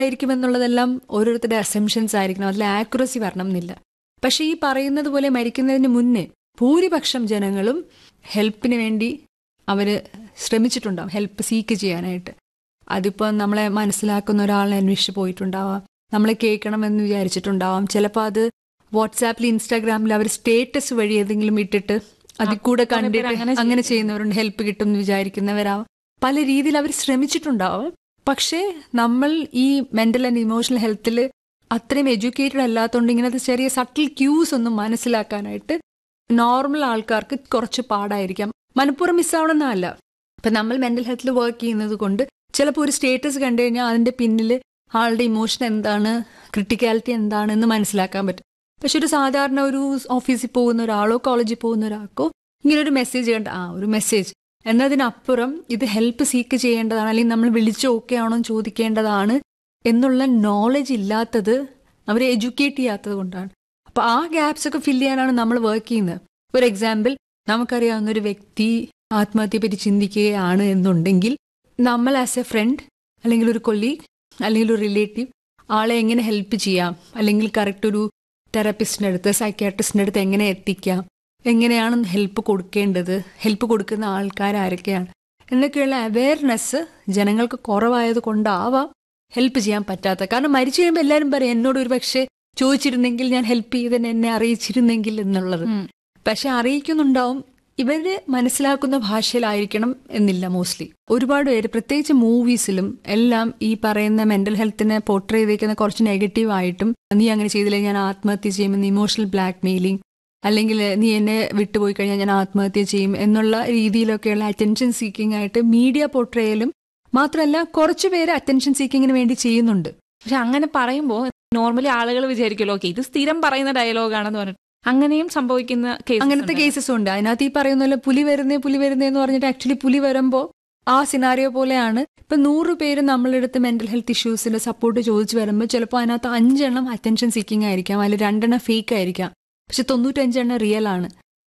ആയിരിക്കുമെന്നുള്ളതെല്ലാം ഓരോരുത്തരുടെ അസംഷൻസ് ആയിരിക്കണം അതിൽ ആക്യുറസി വരണം എന്നില്ല പക്ഷെ ഈ പറയുന്നത് പോലെ മരിക്കുന്നതിന് മുന്നേ ഭൂരിപക്ഷം ജനങ്ങളും ഹെൽപ്പിന് വേണ്ടി അവര് ശ്രമിച്ചിട്ടുണ്ടാവും ഹെൽപ്പ് സീക്ക് ചെയ്യാനായിട്ട് അതിപ്പോൾ നമ്മളെ മനസ്സിലാക്കുന്ന ഒരാളെ അന്വേഷിച്ച് പോയിട്ടുണ്ടാവാം നമ്മളെ കേൾക്കണമെന്ന് വിചാരിച്ചിട്ടുണ്ടാവാം ചിലപ്പോൾ അത് വാട്സാപ്പിൽ ഇൻസ്റ്റാഗ്രാമിൽ അവർ സ്റ്റേറ്റസ് വഴി ഏതെങ്കിലും ഇട്ടിട്ട് അതിൽ കൂടെ കുറെ പേര് കണ്ടിട്ട് അങ്ങനെ അങ്ങനെ ചെയ്യുന്നവരുണ്ട് ഹെൽപ്പ് കിട്ടും എന്ന് വിചാരിക്കുന്നവരാവും പല രീതിയിൽ അവർ ശ്രമിച്ചിട്ടുണ്ടാവും പക്ഷേ നമ്മൾ ഈ മെന്റൽ ആൻഡ് ഇമോഷണൽ ഹെൽത്തിൽ അത്രയും എഡ്യൂക്കേറ്റഡ് അല്ലാത്തതുകൊണ്ട് ഇങ്ങനത്തെ ചെറിയ സട്ടിൽ ക്യൂസ് ഒന്നും മനസ്സിലാക്കാനായിട്ട് നോർമൽ ആൾക്കാർക്ക് കുറച്ച് പാടായിരിക്കാം മനഃപൂർവ്വം മിസ്സാവണമെന്നല്ല ഇപ്പൊ നമ്മൾ മെന്റൽ ഹെൽത്തിൽ വർക്ക് ചെയ്യുന്നത് കൊണ്ട് ചിലപ്പോൾ ഒരു സ്റ്റേറ്റസ് കണ്ടു കഴിഞ്ഞാൽ അതിന്റെ പിന്നിൽ ആളുടെ ഇമോഷൻ എന്താണ് ക്രിട്ടിക്കാലിറ്റി എന്താണെന്ന് മനസ്സിലാക്കാൻ പറ്റും പക്ഷെ ഒരു സാധാരണ ഒരു ഓഫീസിൽ പോകുന്ന ഒരാളോ കോളേജിൽ പോകുന്ന ഒരാൾക്കോ ഇങ്ങനെ ഒരു മെസ്സേജ് കണ്ട ആ ഒരു മെസ്സേജ് എന്നതിനപ്പുറം ഇത് ഹെൽപ്പ് സീക്ക് ചെയ്യേണ്ടതാണ് അല്ലെങ്കിൽ നമ്മൾ വിളിച്ച് ഓക്കെ ആണോ എന്ന് ചോദിക്കേണ്ടതാണ് എന്നുള്ള നോളജ് ഇല്ലാത്തത് അവരെ എഡ്യൂക്കേറ്റ് ചെയ്യാത്തത് കൊണ്ടാണ് അപ്പൊ ആ ഗ്യാപ്സ് ഒക്കെ ഫില്ല് ചെയ്യാനാണ് നമ്മൾ വർക്ക് ചെയ്യുന്നത് ഫോർ എക്സാമ്പിൾ നമുക്കറിയാവുന്ന ഒരു വ്യക്തി ആത്മഹത്യയെ പറ്റി ചിന്തിക്കുകയാണ് എന്നുണ്ടെങ്കിൽ നമ്മൾ ആസ് എ ഫ്രണ്ട് അല്ലെങ്കിൽ ഒരു കൊല്ലീഗ് അല്ലെങ്കിൽ ഒരു റിലേറ്റീവ് ആളെ എങ്ങനെ ഹെൽപ്പ് ചെയ്യാം അല്ലെങ്കിൽ കറക്റ്റ് ഒരു തെറാപ്പിസ്റ്റിൻ്റെ അടുത്ത് സൈക്യാട്രിസ്റ്റിൻ്റെ അടുത്ത് എങ്ങനെ എത്തിക്കാം എങ്ങനെയാണ് ഹെൽപ്പ് കൊടുക്കേണ്ടത് ഹെൽപ്പ് കൊടുക്കുന്ന ആൾക്കാർ ആരൊക്കെയാണ് എന്നൊക്കെയുള്ള അവയർനെസ് ജനങ്ങൾക്ക് കുറവായത് കൊണ്ടാവാം ഹെൽപ്പ് ചെയ്യാൻ പറ്റാത്ത കാരണം മരിച്ചു കഴിയുമ്പോൾ എല്ലാവരും പറയും എന്നോട് ഒരു പക്ഷേ ചോദിച്ചിരുന്നെങ്കിൽ ഞാൻ ഹെൽപ്പ് ചെയ്തതിന് എന്നെ അറിയിച്ചിരുന്നെങ്കിൽ എന്നുള്ളത് ഉം. പക്ഷെ അറിയിക്കുന്നുണ്ടാവും ഇവര് മനസ്സിലാക്കുന്ന ഭാഷയിലായിരിക്കണം എന്നില്ല മോസ്റ്റ്ലി ഒരുപാട് പേര് പ്രത്യേകിച്ച് മൂവീസിലും എല്ലാം ഈ പറയുന്ന മെന്റൽ ഹെൽത്തിനെ പോർട്രേ ചെയ്തേക്കുന്ന കുറച്ച് നെഗറ്റീവ് ആയിട്ടും നീ അങ്ങനെ ചെയ്തില്ലേ ഞാൻ ആത്മഹത്യ ചെയ്യുമെന്ന് ഇമോഷണൽ ബ്ലാക്ക് മെയിലിംഗ് അല്ലെങ്കിൽ നീ എന്നെ വിട്ടുപോയി കഴിഞ്ഞാൽ ഞാൻ ആത്മഹത്യ ചെയ്യും എന്നുള്ള രീതിയിലൊക്കെയുള്ള അറ്റൻഷൻ സീക്കിംഗ് ആയിട്ട് മീഡിയ പോർട്രേയിലും മാത്രമല്ല കുറച്ചു പേര് അറ്റൻഷൻ സീക്കിങ്ങിന് വേണ്ടി ചെയ്യുന്നുണ്ട് പക്ഷെ അങ്ങനെ പറയുമ്പോൾ നോർമലി ആളുകൾ വിചാരിക്കുമല്ലോ ഓക്കെ ഇത് സ്ഥിരം പറയുന്ന ഡയലോഗാണെന്ന് പറഞ്ഞിട്ട് അങ്ങനെയും സംഭവിക്കുന്ന കേസ് അങ്ങനത്തെ കേസസ് ഉണ്ട് അതിനകത്ത് ഈ പറയുന്ന പോലെ പുലി വരുന്നേ പുലി വരുന്നേ എന്ന് പറഞ്ഞിട്ട് ആക്ച്വലി പുലി വരുമ്പോൾ ആ സിനാരിയോ പോലെയാണ് ഇപ്പൊ നൂറ് പേര് നമ്മളെടുത്ത് മെന്റൽ ഹെൽത്ത് ഇഷ്യൂസിന്റെ സപ്പോർട്ട് ചോദിച്ചു വരുമ്പോൾ ചിലപ്പോൾ അതിനകത്ത് അഞ്ചെണ്ണം അറ്റൻഷൻ സീക്കിംഗ് ആയിരിക്കാം അതിൽ രണ്ടെണ്ണം ഫേക്ക് ആയിരിക്കാം പക്ഷെ തൊണ്ണൂറ്റഞ്ചെണ്ണം റിയൽ ആണ്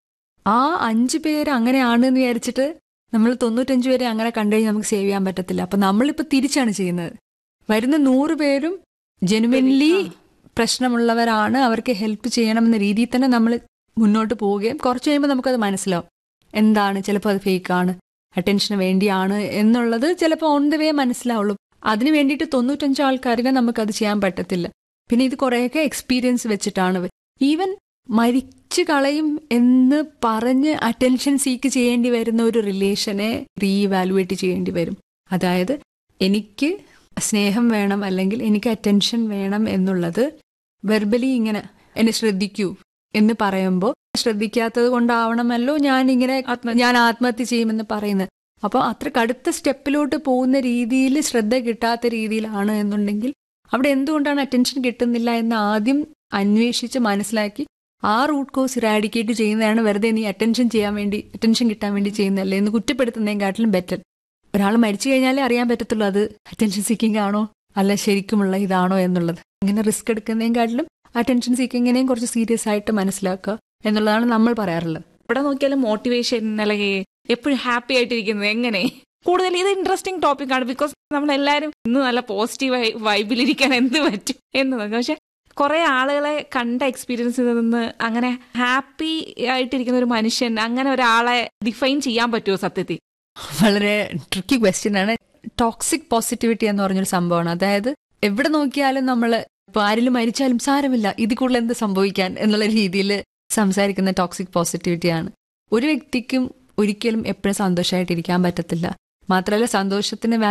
ആ അഞ്ച് പേര് അങ്ങനെയാണ് എന്ന് വിചാരിച്ചിട്ട് നമ്മൾ തൊണ്ണൂറ്റഞ്ച് പേരെ അങ്ങനെ കണ്ടു കഴിഞ്ഞാൽ നമുക്ക് സേവ് ചെയ്യാൻ പറ്റത്തില്ല അപ്പൊ നമ്മളിപ്പോ തിരിച്ചാണ് ചെയ്യുന്നത് വരുന്ന നൂറ് പേരും ജെനുവിൻലി പ്രശ്നമുള്ളവരാണ് അവർക്ക് ഹെൽപ്പ് ചെയ്യണമെന്ന രീതിയിൽ തന്നെ നമ്മൾ മുന്നോട്ട് പോവുകയും കുറച്ച് കഴിയുമ്പോൾ നമുക്കത് മനസ്സിലാവും എന്താണ് ചിലപ്പോൾ അത് ഫേക്കാണ് അറ്റൻഷന് വേണ്ടിയാണ് എന്നുള്ളത് ചിലപ്പോൾ ഓൺ ദ വേ മനസ്സിലാവുള്ളൂ അതിന് വേണ്ടിയിട്ട് തൊണ്ണൂറ്റഞ്ച് ആൾക്കാരിനെ നമുക്കത് ചെയ്യാൻ പറ്റത്തില്ല പിന്നെ ഇത് കുറേയൊക്കെ എക്സ്പീരിയൻസ് വെച്ചിട്ടാണ് ഈവൻ മരിച്ചു കളയും എന്ന് പറഞ്ഞ് അറ്റൻഷൻ സീക്ക് ചെയ്യേണ്ടി വരുന്ന ഒരു റിലേഷനെ റീവാലുവേറ്റ് ചെയ്യേണ്ടി വരും അതായത് എനിക്ക് സ്നേഹം വേണം അല്ലെങ്കിൽ എനിക്ക് അറ്റൻഷൻ വേണം എന്നുള്ളത് വെർബലി ഇങ്ങനെ എന്നെ ശ്രദ്ധിക്കൂ എന്ന് പറയുമ്പോൾ ശ്രദ്ധിക്കാത്തത് കൊണ്ടാവണമല്ലോ ഞാൻ ഇങ്ങനെ ആത്മഹത്യ. ഞാൻ ആത്മഹത്യ ചെയ്യുമെന്ന് പറയുന്നത് അപ്പോൾ അത്ര കടുത്ത സ്റ്റെപ്പിലോട്ട് പോകുന്ന രീതിയിൽ ശ്രദ്ധ കിട്ടാത്ത രീതിയിലാണ് എന്നുണ്ടെങ്കിൽ അവിടെ എന്തുകൊണ്ടാണ് അറ്റൻഷൻ കിട്ടുന്നില്ല എന്ന് ആദ്യം അന്വേഷിച്ച് മനസ്സിലാക്കി ആ റൂട്ട് കോസ് ഇറാഡിക്കേറ്റ് ചെയ്യുന്നതാണ് വെറുതെ നീ അറ്റൻഷൻ ചെയ്യാൻ വേണ്ടി അറ്റൻഷൻ കിട്ടാൻ വേണ്ടി ചെയ്യുന്നതല്ലേ എന്ന് കുറ്റപ്പെടുത്തുന്നതിനെക്കാട്ടിലും ബെറ്റർ ഒരാൾ മരിച്ചു കഴിഞ്ഞാലേ അറിയാൻ പറ്റത്തുള്ളൂ അത് അറ്റൻഷൻ സീക്കിംഗ് ആണോ അല്ല ശരിക്കുമുള്ള ഇതാണോ എന്നുള്ളത് അങ്ങനെ റിസ്ക് എടുക്കുന്നതിനെക്കാട്ടിലും അറ്റൻഷൻ സീക്കിങ്ങിനെയും കുറച്ച് സീരിയസ് ആയിട്ട് മനസ്സിലാക്കുക എന്നുള്ളതാണ് നമ്മൾ പറയാറുള്ളത് ഇവിടെ നോക്കിയാലും മോട്ടിവേഷൻ അല്ലെങ്കിൽ എപ്പോഴും ഹാപ്പി ആയിട്ടിരിക്കുന്നത് എങ്ങനെ കൂടുതൽ ഇത് ഇൻട്രസ്റ്റിംഗ് ടോപ്പിക് ആണ് ബിക്കോസ് നമ്മൾ എല്ലാവരും ഇന്ന് നല്ല പോസിറ്റീവ് വൈബിലിരിക്കാൻ എന്ത് പറ്റും എന്ന് നോക്കാം പക്ഷെ കുറെ ആളുകളെ കണ്ട എക്സ്പീരിയൻസിൽ നിന്ന് അങ്ങനെ ഹാപ്പി ആയിട്ടിരിക്കുന്ന ഒരു മനുഷ്യൻ അങ്ങനെ ഒരാളെ ഡിഫൈൻ ചെയ്യാൻ പറ്റുമോ സത്യത്തിൽ വളരെ ട്രിക്കി ക്വസ്റ്റ്യൻ ആണ് ടോക്സിക് പോസിറ്റിവിറ്റി എന്ന് പറഞ്ഞൊരു സംഭവമാണ് അതായത് എവിടെ നോക്കിയാലും നമ്മൾ ഇപ്പൊ ആരെങ്കിലും മരിച്ചാലും സാരമില്ല ഇതിൽ കൂടുതൽ എന്ത് സംഭവിക്കാൻ എന്നുള്ള രീതിയിൽ സംസാരിക്കുന്ന ടോക്സിക് പോസിറ്റിവിറ്റിയാണ് ഒരു വ്യക്തിക്കും ഒരിക്കലും എപ്പോഴും സന്തോഷമായിട്ടിരിക്കാൻ പറ്റത്തില്ല മാത്രമല്ല സന്തോഷത്തിന്